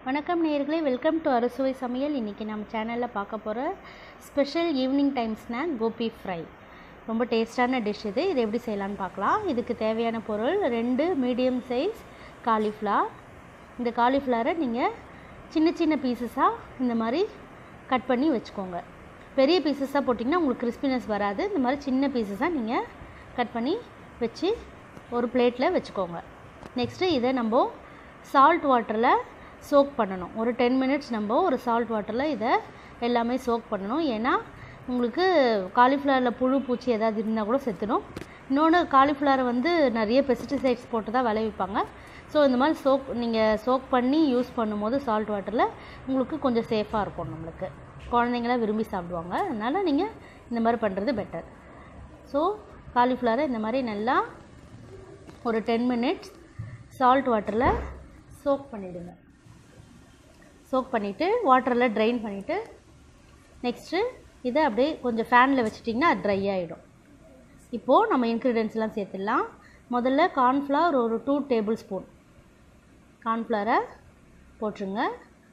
வணக்கம் நேயர்களே welcome to அறுசுவை சமையல் இன்றைக்கி நம்ம சேனலில் பார்க்க போகிற special evening time snack gobi fry ரொம்ப டேஸ்டான டிஷ் இது இது எப்படி செய்யலான்னு பார்க்கலாம் இதுக்கு தேவையான பொருள் ரெண்டு மீடியம் சைஸ் காலிஃப்ளவர் இந்த காலிஃப்ளவரை நீங்கள் சின்ன சின்ன பீசஸாக இந்த மாதிரி கட் பண்ணி வச்சுக்கோங்க பெரிய பீசஸாக போட்டிங்கன்னா உங்களுக்கு கிறிஸ்பினஸ் வராது இந்த மாதிரி சின்ன பீசஸாக நீங்கள் கட் பண்ணி வச்சு ஒரு பிளேட்டில் வச்சுக்கோங்க நெக்ஸ்ட்டு இதை நம்ம சால்ட் வாட்டரில் சோக் பண்ணணும் ஒரு டென் மினிட்ஸ் நம்ம ஒரு சால்ட் வாட்டரில் இதை எல்லாமே சோக் பண்ணணும் ஏன்னா உங்களுக்கு காலிஃப்ளவரில் புழு பூச்சி ஏதாவது இருந்தால் கூட செத்துடும் இன்னொன்று காலிஃப்ளவரை வந்து நிறைய பெஸ்டிசைட்ஸ் போட்டு தான் விளைவிப்பாங்க ஸோ இந்த மாதிரி சோக் நீங்கள் சோக் பண்ணி யூஸ் பண்ணும்போது சால்ட் வாட்டரில் உங்களுக்கு கொஞ்சம் சேஃபாக இருக்கும் நம்மளுக்கு குழந்தைங்களாம் விரும்பி சாப்பிடுவாங்க அதனால் நீங்கள் இந்த மாதிரி பண்ணுறது பெட்டர் ஸோ காலிஃப்ளவரை இந்த மாதிரி நல்லா ஒரு டென் மினிட்ஸ் சால்ட் வாட்டரில் சோக் பண்ணிவிடுங்க சோக் பண்ணிவிட்டு வாட்டரில் ட்ரைன் பண்ணிவிட்டு நெக்ஸ்ட்டு இதை அப்படியே கொஞ்சம் ஃபேனில் வச்சிட்டிங்கன்னா அது ட்ரை ஆகிடும் இப்போது நம்ம இன்க்ரீடியன்ஸ்லாம் சேர்த்துடலாம் முதல்ல கார்ன்ஃப்ளவர் ஒரு டூ டேபிள் ஸ்பூன் கார்ன்ஃப்ளவரை போட்டுருங்க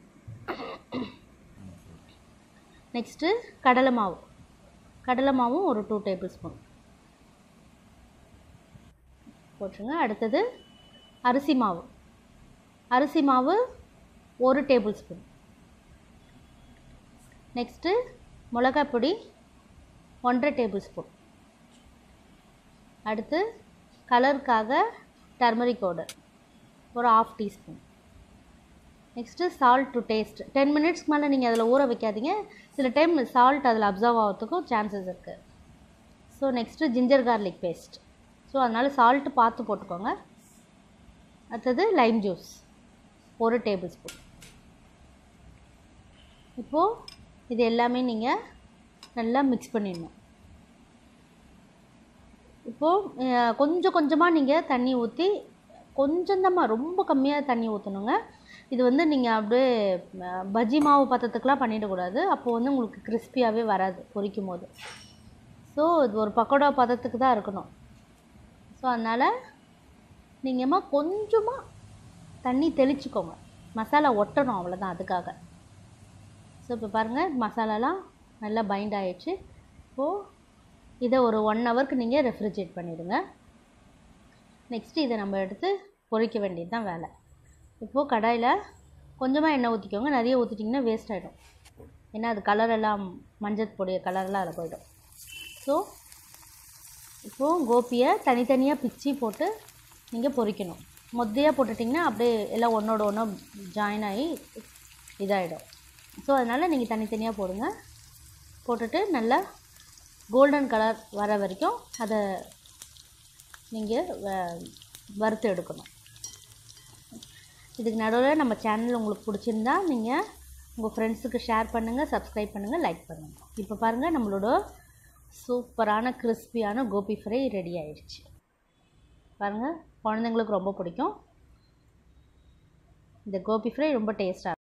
நெக்ஸ்ட்டு கடலை மாவு கடலை மாவும் ஒரு டூ டேபிள் ஸ்பூன் போட்டுருங்க அடுத்தது அரிசி மாவு அரிசி மாவு ஒரு டேபிள் ஸ்பூன் நெக்ஸ்ட்டு மிளகாய் பொடி ஒன்றரை டேபிள் ஸ்பூன் அடுத்து கலருக்காக டர்மரிக் பவுடர் ஒரு half teaspoon next salt to taste ten மினிட்ஸ்க்கு மேலே நீங்கள் அதில் ஊற வைக்காதீங்க சில டைம் சால்ட் அதில் அப்சர்வ் ஆகிறதுக்கும் சான்சஸ் இருக்குது so next ginger garlic paste so அதனால் சால்ட்டு பார்த்து போட்டுக்கோங்க அடுத்தது லைம் ஜூஸ் ஒரு டேபிள் ஸ்பூன் இப்போது இது எல்லாமே நீங்கள் நல்லா மிக்ஸ் பண்ணிடணும் இப்போது கொஞ்சம் கொஞ்சமாக நீங்கள் தண்ணி ஊற்றி கொஞ்சந்தமாக ரொம்ப கம்மியாக தண்ணி ஊற்றணுங்க இது வந்து நீங்கள் அப்படியே பஜ்ஜி மாவு பத்தத்துக்கெலாம் பண்ணிடக்கூடாது அப்போது வந்து உங்களுக்கு கிறிஸ்பியாகவே வராது பொரிக்கும் போது ஸோ இது ஒரு பக்கோடா பதத்துக்கு தான் இருக்கணும் ஸோ அதனால் நீங்கள்மா கொஞ்சமாக தண்ணி தெளிச்சுக்கோங்க மசாலா ஒட்டணும் அவ்வளோதான் அதுக்காக ஸோ இப்போ பாருங்கள் மசாலாலாம் நல்லா பைண்ட் ஆகிடுச்சு இப்போது இதை ஒரு ஒன் ஹவருக்கு நீங்கள் ரெஃப்ரிஜரேட் பண்ணிவிடுங்க நெக்ஸ்ட்டு இதை நம்ம எடுத்து பொரிக்க வேண்டியது தான் வேலை இப்போது கடாயில் கொஞ்சமாக எண்ணெய் ஊற்றிக்கோங்க நிறைய ஊற்றிட்டிங்கன்னா வேஸ்ட் ஆகிடும் ஏன்னா அது கலரெல்லாம் மஞ்சள் பொடிய கலரெல்லாம் அதில் போயிடும் ஸோ இப்போது கோபியை தனித்தனியாக பிச்சு போட்டு நீங்கள் பொரிக்கணும் மொத்தையாக போட்டுட்டிங்கன்னா அப்படியே எல்லாம் ஒன்றோட ஒன்றா ஜாயின் ஆகி இதாகிடும் ஸோ அதனால் நீங்கள் தனித்தனியாக போடுங்க போட்டுட்டு நல்லா கோல்டன் கலர் வர வரைக்கும் அதை நீங்கள் வறுத்து எடுக்கணும் இதுக்கு நடுவில் நம்ம சேனல் உங்களுக்கு பிடிச்சிருந்தா நீங்கள் உங்கள் ஃப்ரெண்ட்ஸுக்கு ஷேர் பண்ணுங்கள் சப்ஸ்கிரைப் பண்ணுங்கள் லைக் பண்ணுங்கள் இப்போ பாருங்கள் நம்மளோட சூப்பரான கிறிஸ்பியான கோபி ஃப்ரை ரெடி ஆயிடுச்சு பாருங்கள் குழந்தைங்களுக்கு ரொம்ப பிடிக்கும் இந்த கோபி ஃப்ரை ரொம்ப டேஸ்ட்டாக